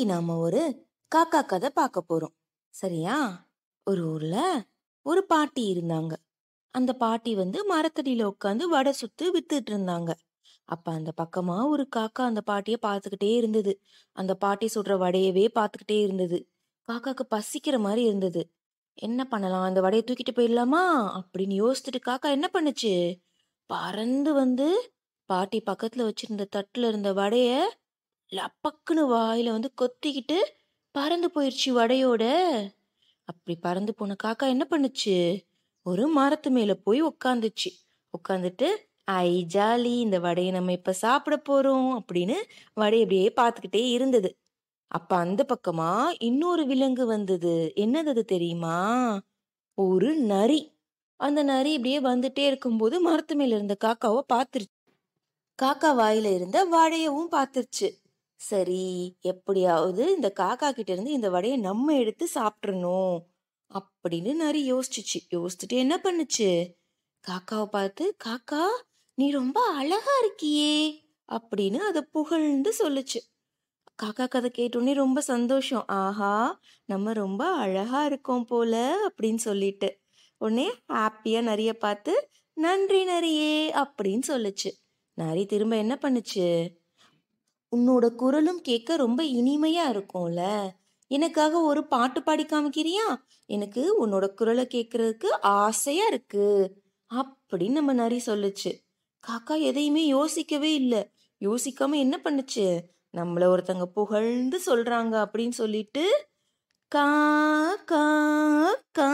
இன்னைக்கு நாம ஒரு காக்கா கதை பார்க்க போறோம் சரியா ஒரு ஊர்ல ஒரு பாட்டி இருந்தாங்க அந்த பாட்டி வந்து மரத்தடியில உட்காந்து வடை சுத்து வித்துட்டு இருந்தாங்க அப்ப அந்த பக்கமா ஒரு காக்கா அந்த பாட்டிய பார்த்துக்கிட்டே இருந்தது அந்த பாட்டி சுடுற வடையவே பார்த்துக்கிட்டே இருந்தது காக்காக்கு பசிக்கிற மாதிரி இருந்தது என்ன பண்ணலாம் அந்த வடையை தூக்கிட்டு போயிடலாமா அப்படின்னு யோசிச்சுட்டு காக்கா என்ன பண்ணுச்சு பறந்து வந்து பாட்டி பக்கத்துல வச்சிருந்த தட்டுல இருந்த வடைய லப்பக்குன்னு வாயில வந்து கொத்திக்கிட்டு பறந்து போயிடுச்சு வடையோட அப்படி பறந்து போன காக்கா என்ன பண்ணுச்சு ஒரு மரத்து மேல போய் உட்காந்துச்சு உட்காந்துட்டு ஐ ஜாலி இந்த வடையை நம்ம இப்ப சாப்பிட போறோம் அப்படின்னு வடையை அப்படியே பார்த்துக்கிட்டே இருந்தது அப்ப அந்த பக்கமா இன்னொரு விலங்கு வந்தது என்னது அது தெரியுமா ஒரு நரி அந்த நரி இப்படியே வந்துட்டே இருக்கும்போது மரத்து மேல இருந்த காக்காவை பார்த்துருச்சு காக்கா வாயில இருந்த வடையவும் பார்த்துருச்சு சரி எப்படியாவது இந்த காக்கா கிட்ட இருந்து இந்த வடையை நம்ம எடுத்து சாப்பிட்றணும் அப்படின்னு நரி யோசிச்சுச்சு யோசிச்சுட்டு என்ன பண்ணுச்சு காக்காவை பார்த்து காக்கா நீ ரொம்ப அழகா இருக்கியே அப்படின்னு அதை புகழ்ந்து சொல்லுச்சு காக்கா கதை கேட்டோன்னே ரொம்ப சந்தோஷம் ஆஹா நம்ம ரொம்ப அழகா இருக்கோம் போல அப்படின்னு சொல்லிட்டு உடனே ஹாப்பியா நரிய பார்த்து நன்றி நரியே அப்படின்னு சொல்லுச்சு நரி திரும்ப என்ன பண்ணுச்சு உன்னோட குரலும் கேட்க ரொம்ப இனிமையா இருக்கும்ல எனக்காக ஒரு பாட்டு பாடி காமிக்கிறியா எனக்கு உன்னோட குரலை கேட்கறதுக்கு ஆசையா இருக்கு அப்படின்னு நம்ம நரி சொல்லுச்சு காக்கா எதையுமே யோசிக்கவே இல்லை யோசிக்காம என்ன பண்ணுச்சு நம்மள ஒருத்தங்க புகழ்ந்து சொல்றாங்க அப்படின்னு சொல்லிட்டு கா கா கா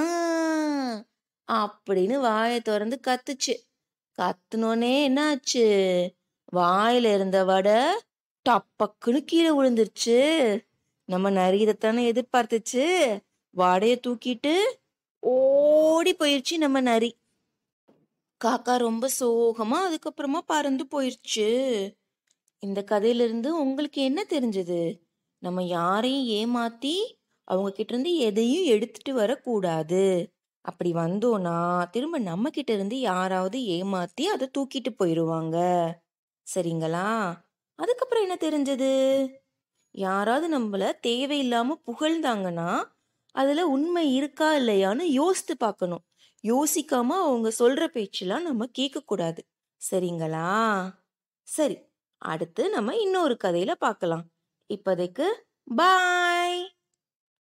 அப்படின்னு வாயை திறந்து கத்துச்சு கத்துனோனே என்னாச்சு வாயில இருந்த வடை டப்பக்குன்னு கீழே விழுந்துருச்சு நம்ம நரி இதைத்தானே எதிர்பார்த்துச்சு வடைய தூக்கிட்டு ஓடி போயிடுச்சு நம்ம நரி காக்கா ரொம்ப சோகமா அதுக்கப்புறமா பறந்து போயிடுச்சு இந்த கதையிலிருந்து உங்களுக்கு என்ன தெரிஞ்சது நம்ம யாரையும் ஏமாத்தி அவங்க கிட்ட இருந்து எதையும் எடுத்துட்டு வரக்கூடாது அப்படி வந்தோம்னா திரும்ப நம்ம கிட்ட இருந்து யாராவது ஏமாத்தி அதை தூக்கிட்டு போயிடுவாங்க சரிங்களா அதுக்கப்புறம் என்ன தெரிஞ்சது யாராவது நம்மள தேவையில்லாம புகழ்ந்தாங்கன்னா அதுல உண்மை இருக்கா இல்லையான்னு யோசித்து பார்க்கணும் யோசிக்காம அவங்க சொல்ற பேச்செல்லாம் நம்ம கேட்க கூடாது சரிங்களா சரி அடுத்து நம்ம இன்னொரு கதையில பார்க்கலாம் இப்போதைக்கு பாய்